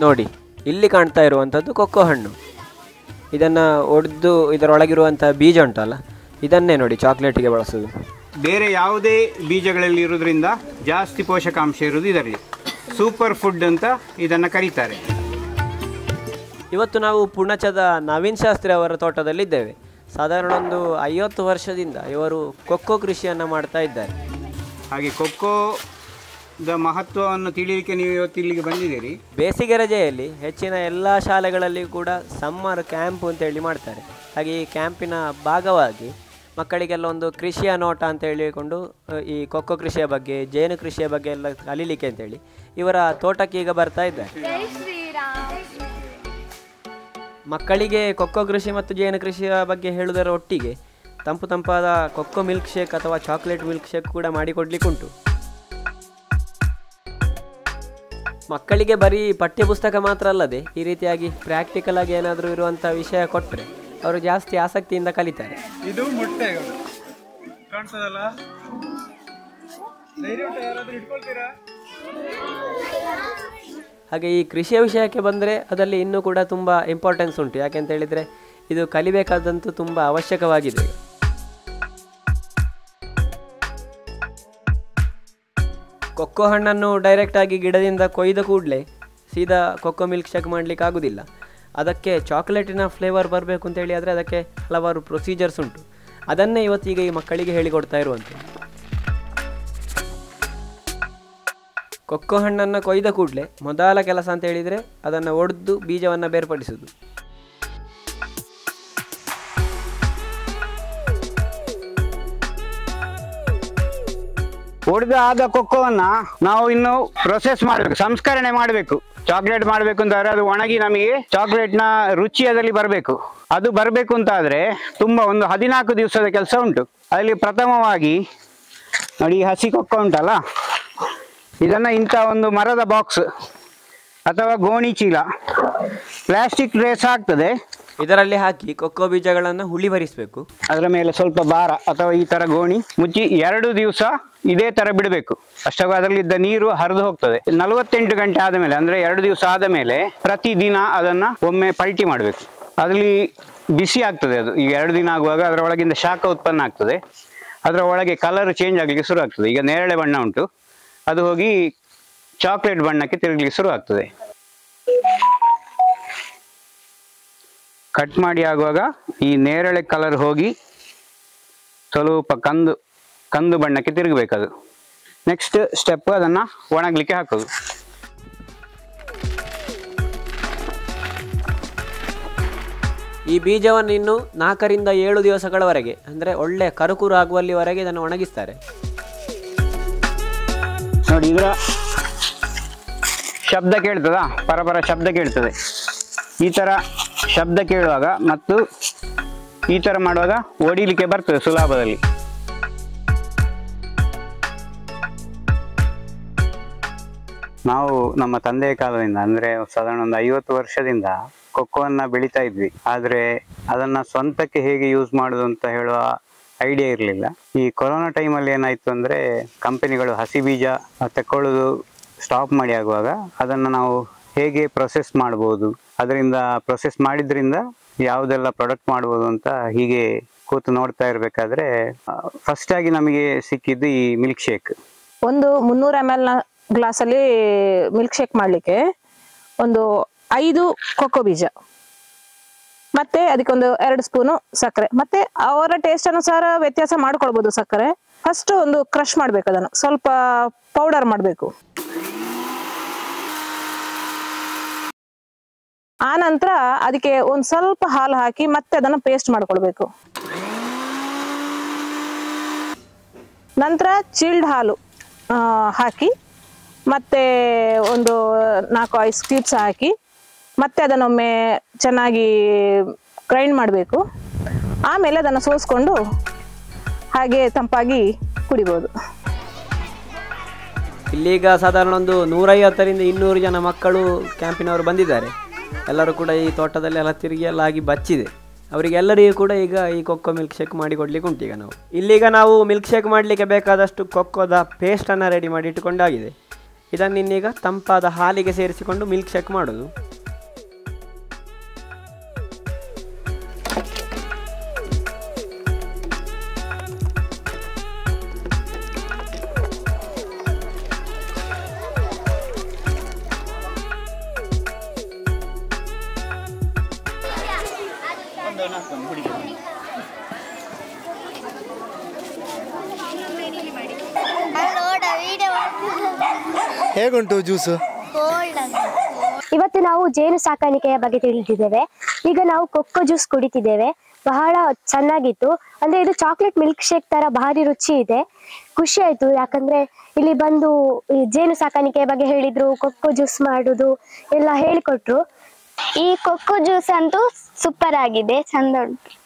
ನೋಡಿ ಇಲ್ಲಿ ಕಾಣ್ತಾ ಇರುವಂಥದ್ದು ಕೊಕ್ಕೋ ಹಣ್ಣು ಇದನ್ನು ಒಡೆದು ಇದರೊಳಗಿರುವಂಥ ಬೀಜ ಉಂಟಲ್ಲ ಇದನ್ನೇ ನೋಡಿ ಚಾಕ್ಲೇಟಿಗೆ ಬಳಸೋದು ಬೇರೆ ಯಾವುದೇ ಬೀಜಗಳಲ್ಲಿ ಇರೋದ್ರಿಂದ ಜಾಸ್ತಿ ಪೋಷಕಾಂಶ ಇರುವುದು ಇದರಲ್ಲಿ ಸೂಪರ್ ಫುಡ್ ಅಂತ ಇದನ್ನು ಕರೀತಾರೆ ಇವತ್ತು ನಾವು ಪುಣಚದ ನವೀನ್ ಶಾಸ್ತ್ರಿ ಅವರ ತೋಟದಲ್ಲಿದ್ದೇವೆ ಸಾಧಾರಣ ಒಂದು ಐವತ್ತು ವರ್ಷದಿಂದ ಇವರು ಕೊಕ್ಕೋ ಕೃಷಿಯನ್ನು ಮಾಡ್ತಾ ಇದ್ದಾರೆ ಹಾಗೆ ಕೊಕ್ಕೋದ ಮಹತ್ವವನ್ನು ತಿಳಿಯಲಿಕ್ಕೆ ನೀವು ಇವತ್ತು ಇಲ್ಲಿಗೆ ಬಂದಿದ್ದೀರಿ ಬೇಸಿಗೆ ರಜೆಯಲ್ಲಿ ಹೆಚ್ಚಿನ ಎಲ್ಲ ಶಾಲೆಗಳಲ್ಲಿ ಕೂಡ ಸಮ್ಮರ್ ಕ್ಯಾಂಪ್ ಅಂತೇಳಿ ಮಾಡ್ತಾರೆ ಹಾಗೆ ಈ ಕ್ಯಾಂಪಿನ ಭಾಗವಾಗಿ ಮಕ್ಕಳಿಗೆಲ್ಲ ಒಂದು ಕೃಷಿಯ ನೋಟ ಅಂತ ಹೇಳಿಕೊಂಡು ಅ, ಈ ಕೊಕ್ಕೋ ಕೃಷಿಯ ಬಗ್ಗೆ ಜೇನು ಕೃಷಿಯ ಬಗ್ಗೆ ಎಲ್ಲ ಕಲೀಲಿಕ್ಕೆ ಅಂತೇಳಿ ಇವರ ತೋಟಕ್ಕೆ ಈಗ ಬರ್ತಾ ಇದ್ದಾರೆ ಜೈ ಶ್ರೀರಾಮ್ ಮಕ್ಕಳಿಗೆ ಕೊಕ್ಕೋ ಕೃಷಿ ಮತ್ತು ಜೇನು ಕೃಷಿಯ ಬಗ್ಗೆ ಹೇಳುವುದರ ಒಟ್ಟಿಗೆ ತಂಪು ತಂಪಾದ ಕೊಕ್ಕೋ ಮಿಲ್ಕ್ ಶೇಕ್ ಅಥವಾ ಚಾಕ್ಲೇಟ್ ಮಿಲ್ಕ್ ಶೇಕ್ ಕೂಡ ಮಾಡಿಕೊಡ್ಲಿಕ್ಕುಂಟು ಮಕ್ಕಳಿಗೆ ಬರೀ ಪಠ್ಯಪುಸ್ತಕ ಮಾತ್ರ ಅಲ್ಲದೆ ಈ ರೀತಿಯಾಗಿ ಪ್ರಾಕ್ಟಿಕಲ್ ಆಗಿ ಏನಾದರೂ ಇರುವಂಥ ವಿಷಯ ಕೊಟ್ಟರೆ ಅವರು ಜಾಸ್ತಿ ಆಸಕ್ತಿಯಿಂದ ಕಲಿತಾರೆ ಇದು ಮೊಟ್ಟೆಗಳು ಕಾಣ್ತದಲ್ಲ ಧೈರ್ಯ ಉಂಟು ಯಾರಾದ್ರೂ ಇಟ್ಕೊಳ್ತೀರಾ ಹಾಗೆ ಈ ಕೃಷಿಯ ವಿಷಯಕ್ಕೆ ಬಂದರೆ ಅದರಲ್ಲಿ ಇನ್ನೂ ಕೂಡ ತುಂಬ ಇಂಪಾರ್ಟೆನ್ಸ್ ಉಂಟು ಯಾಕೆಂತ ಹೇಳಿದರೆ ಇದು ಕಲಿಬೇಕಾದಂತೂ ತುಂಬ ಅವಶ್ಯಕವಾಗಿದೆ ಕೊಕ್ಕೋ ಹಣ್ಣನ್ನು ಡೈರೆಕ್ಟಾಗಿ ಗಿಡದಿಂದ ಕೊಯ್ದ ಕೂಡಲೇ ಸೀದಾ ಕೊಕ್ಕೋ ಮಿಲ್ಕ್ ಶೇಕ್ ಮಾಡಲಿಕ್ಕೆ ಆಗೋದಿಲ್ಲ ಅದಕ್ಕೆ ಚಾಕ್ಲೇಟಿನ ಫ್ಲೇವರ್ ಬರಬೇಕು ಅಂತೇಳಿ ಆದರೆ ಅದಕ್ಕೆ ಹಲವಾರು ಪ್ರೊಸೀಜರ್ಸ್ ಉಂಟು ಅದನ್ನೇ ಇವತ್ತೀಗ ಈ ಮಕ್ಕಳಿಗೆ ಹೇಳಿಕೊಡ್ತಾ ಇರುವಂಥದ್ದು ಕೊಕ್ಕೋ ಹಣ್ಣನ್ನು ಕೊಯ್ದ ಕೂಡಲೇ ಮೊದಲ ಕೆಲಸ ಅಂತ ಹೇಳಿದರೆ ಅದನ್ನು ಒಡೆದು ಬೀಜವನ್ನು ಬೇರ್ಪಡಿಸುವುದು ಒಡೆದ ಆದ ಕೊಕ್ಕೋವನ್ನ ನಾವು ಇನ್ನು ಪ್ರೊಸೆಸ್ ಮಾಡಬೇಕು ಸಂಸ್ಕರಣೆ ಮಾಡಬೇಕು ಚಾಕ್ಲೇಟ್ ಮಾಡಬೇಕು ಅಂತಾದ್ರೆ ಅದು ಒಣಗಿ ನಮಗೆ ಚಾಕ್ಲೇಟ್ ನ ರುಚಿಯದಲ್ಲಿ ಬರಬೇಕು ಅದು ಬರಬೇಕು ಅಂತಾದ್ರೆ ತುಂಬಾ ಒಂದು ಹದಿನಾಲ್ಕು ದಿವಸದ ಕೆಲಸ ಉಂಟು ಅಲ್ಲಿ ಪ್ರಥಮವಾಗಿ ನೋಡಿ ಈ ಹಸಿ ಕೊಕ್ಕೋ ಉಂಟಲ್ಲ ಇದನ್ನ ಇಂಥ ಒಂದು ಮರದ ಬಾಕ್ಸ್ ಅಥವಾ ಗೋಣಿ ಚೀಲ ಪ್ಲಾಸ್ಟಿಕ್ ಡ್ರೆಸ್ ಆಗ್ತದೆ ಇದರಲ್ಲಿ ಹಾಕಿ ಕೊಕ್ಕೋ ಬೀಜಗಳನ್ನು ಹುಳಿ ಭರಿಸಬೇಕು ಅದರ ಮೇಲೆ ಸ್ವಲ್ಪ ಭಾರ ಅಥವಾ ಈ ತರ ಗೋಣಿ ಮುಚ್ಚಿ ಎರಡು ದಿವಸ ಇದೇ ತರ ಬಿಡಬೇಕು ಅಷ್ಟಾಗ ಅದರಲ್ಲಿದ್ದ ನೀರು ಹರಿದು ಹೋಗ್ತದೆ ನಲವತ್ತೆಂಟು ಗಂಟೆ ಆದ ಮೇಲೆ ಅಂದ್ರೆ ಎರಡು ದಿವಸ ಆದ ಮೇಲೆ ಪ್ರತಿದಿನ ಅದನ್ನ ಒಮ್ಮೆ ಪಲ್ಟಿ ಮಾಡಬೇಕು ಅದರಲ್ಲಿ ಬಿಸಿ ಆಗ್ತದೆ ಅದು ಈಗ ಎರಡು ದಿನ ಆಗುವಾಗ ಅದರ ಒಳಗಿಂದ ಶಾಖ ಉತ್ಪನ್ನ ಆಗ್ತದೆ ಅದರ ಒಳಗೆ ಕಲರ್ ಚೇಂಜ್ ಆಗಲಿಕ್ಕೆ ಶುರು ಆಗ್ತದೆ ಈಗ ನೇರಳೆ ಬಣ್ಣ ಉಂಟು ಅದು ಹೋಗಿ ಚಾಕ್ಲೇಟ್ ಬಣ್ಣಕ್ಕೆ ತಿರುಗಲಿಕ್ಕೆ ಶುರು ಆಗ್ತದೆ ಕಟ್ ಮಾಡಿ ಆಗುವಾಗ ಈ ನೇರಳೆ ಕಲರ್ ಹೋಗಿ ಸ್ವಲ್ಪ ಕಂದು ಕಂದು ಬಣ್ಣಕ್ಕೆ ತಿರುಗಬೇಕದು ನೆಕ್ಸ್ಟ್ ಸ್ಟೆಪ್ ಅದನ್ನ ಒಣಗ್ಲಿಕ್ಕೆ ಹಾಕೋದು ಈ ಬೀಜವನ್ನು ಇನ್ನು ನಾಲ್ಕರಿಂದ ಏಳು ದಿವಸಗಳವರೆಗೆ ಅಂದರೆ ಒಳ್ಳೆ ಕರುಕುರು ಆಗುವಲ್ಲಿವರೆಗೆ ಇದನ್ನು ಒಣಗಿಸ್ತಾರೆ ನೋಡಿ ಇದರ ಶಬ್ದ ಕೇಳ್ತದ ಪರಪರ ಶಬ್ದ ಕೇಳ್ತದೆ ಈ ತರ ಶಬ್ದ ಕೇಳುವಾಗ ಮತ್ತು ಈ ತರ ಮಾಡುವಾಗ ಒಡಿಲಿಕ್ಕೆ ಬರ್ತದೆ ಸುಲಭದಲ್ಲಿ ನಾವು ನಮ್ಮ ತಂದೆಯ ಕಾಲದಿಂದ ಅಂದ್ರೆ ಸಾಧಾರಣ ಒಂದು ಐವತ್ತು ವರ್ಷದಿಂದ ಕೊಕ್ಕೋವನ್ನ ಬೆಳಿತಾ ಇದ್ವಿ ಆದ್ರೆ ಅದನ್ನ ಸ್ವಂತಕ್ಕೆ ಹೇಗೆ ಯೂಸ್ ಮಾಡುದು ಅಂತ ಹೇಳುವ ಐಡಿಯಾ ಇರಲಿಲ್ಲ ಈ ಕೊರೋನಾ ಟೈಮಲ್ಲಿ ಏನಾಯ್ತು ಅಂದ್ರೆ ಕಂಪನಿಗಳು ಹಸಿ ಬೀಜ ತಕೊಳ್ಳೋದು ಸ್ಟಾಪ್ ಮಾಡಿ ಆಗುವಾಗ ಅದನ್ನ ನಾವು ಹೇಗೆ ಪ್ರೊಸೆಸ್ ಮಾಡ್ಬೋದು ಅದರಿಂದ ಪ್ರೊಸೆಸ್ ಮಾಡಿದ್ರಿಂದ ಯಾವುದೆಲ್ಲ ಪ್ರಾಡಕ್ಟ್ ಮಾಡ್ಬೋದು ಅಂತ ಹೀಗೆ ಕೂತು ನೋಡ್ತಾ ಇರ್ಬೇಕಾದ್ರೆ ಫಸ್ಟ್ ಆಗಿ ನಮಗೆ ಸಿಕ್ಕಿದ್ದು ಈ ಮಿಲ್ಕ್ ಶೇಕ್ ಒಂದು ಮುನ್ನೂರ ಎಮ್ ಎಲ್ ನ ಗ್ಲಾಸಲ್ಲಿ ಮಿಲ್ಕ್ ಶೇಕ್ ಮಾಡಲಿಕ್ಕೆ ಒಂದು ಐದು ಕೊಕ್ಕೋ ಬೀಜ ಮತ್ತೆ ಅದಕ್ಕೊಂದು ಎರಡು ಸ್ಪೂನು ಸಕ್ಕರೆ ಮತ್ತೆ ಅವರ ಟೇಸ್ಟ್ ಅನುಸಾರ ವ್ಯತ್ಯಾಸ ಮಾಡ್ಕೊಳ್ಬೋದು ಸಕ್ಕರೆ ಫಸ್ಟ್ ಒಂದು ಕ್ರಶ್ ಮಾಡ್ಬೇಕು ಅದನ್ನು ಸ್ವಲ್ಪ ಪೌಡರ್ ಮಾಡಬೇಕು ಆ ನಂತರ ಅದಕ್ಕೆ ಒಂದ್ ಸ್ವಲ್ಪ ಹಾಲು ಹಾಕಿ ಮತ್ತೆ ಅದನ್ನು ಪೇಸ್ಟ್ ಮಾಡ್ಕೊಳ್ಬೇಕು ನಂತರ ಚಿಲ್ಡ್ ಹಾಲು ಆ, ಹಾಕಿ ಮತ್ತೆ ಒಂದು ನಾಲ್ಕು ಐಸ್ ಕ್ಯೂಬ್ಸ್ ಹಾಕಿ ಮತ್ತೆ ಅದನ್ನೊಮ್ಮೆ ಚೆನ್ನಾಗಿ ಗ್ರೈಂಡ್ ಮಾಡಬೇಕು ಆಮೇಲೆ ಅದನ್ನು ಸೋಸ್ಕೊಂಡು ಹಾಗೆ ತಂಪಾಗಿ ಕುಡಿಬೋದು ಇಲ್ಲೀಗ ಸಾಧಾರಣ ಒಂದು ನೂರೈವತ್ತರಿಂದ ಇನ್ನೂರು ಜನ ಮಕ್ಕಳು ಕ್ಯಾಂಪಿನವರು ಬಂದಿದ್ದಾರೆ ಎಲ್ಲರೂ ಕೂಡ ಈ ತೋಟದಲ್ಲಿ ಎಲ್ಲ ತಿರುಗಿ ಎಲ್ಲ ಆಗಿ ಬಚ್ಚಿದೆ ಅವರಿಗೆಲ್ಲರಿಗೂ ಕೂಡ ಈಗ ಈ ಕೊಕ್ಕೋ ಮಿಲ್ಕ್ ಶೇಕ್ ಮಾಡಿ ಕೊಡ್ಲಿಕ್ಕೆ ಉಂಟು ಈಗ ನಾವು ಇಲ್ಲೀಗ ನಾವು ಮಿಲ್ಕ್ ಶೇಕ್ ಮಾಡಲಿಕ್ಕೆ ಬೇಕಾದಷ್ಟು ಕೊಕ್ಕೋದ ಪೇಸ್ಟನ್ನು ರೆಡಿ ಮಾಡಿ ಇಟ್ಟುಕೊಂಡಾಗಿದೆ ಇದನ್ನಿನ್ನೀಗ ತಂಪಾದ ಹಾಲಿಗೆ ಸೇರಿಸಿಕೊಂಡು ಮಿಲ್ಕ್ ಶೇಕ್ ಮಾಡೋದು ನೋಡ ವಿಡಿಯೋ ಹೇಗುಂಟು ಜ್ಯೂಸು ಕೋಲ್ಡ್ ಅಂತ ಇವತ್ತು ನಾವು ಜೇನು ಸಾಕಾಣಿಕೆಯ ಬಗ್ಗೆ ತಿಳಿದಿದ್ದೇವೆ ಈಗ ನಾವು ಕೊಕ್ಕೋ ಜ್ಯೂಸ್ ಕುಡಿತಿದ್ದೇವೆ ಬಹಳ ಚೆನ್ನಾಗಿತ್ತು ಅಂದ್ರೆ ಇದು ಚಾಕ್ಲೇಟ್ ಮಿಲ್ಕ್ ಶೇಕ್ ತರ ಭಾರಿ ರುಚಿ ಇದೆ ಖುಷಿ ಆಯ್ತು ಯಾಕಂದ್ರೆ ಇಲ್ಲಿ ಬಂದು ಈ ಜೇನು ಸಾಕಾಣಿಕೆಯ ಬಗ್ಗೆ ಹೇಳಿದ್ರು ಕೊಕ್ಕೋ ಜ್ಯೂಸ್ ಮಾಡುದು ಎಲ್ಲ ಹೇಳಿಕೊಟ್ರು ಈ ಕೊಕ್ಕೋ ಜ್ಯೂಸ್ ಅಂತೂ ಸೂಪರ್ ಆಗಿದೆ ಚಂದ ಉಂಟು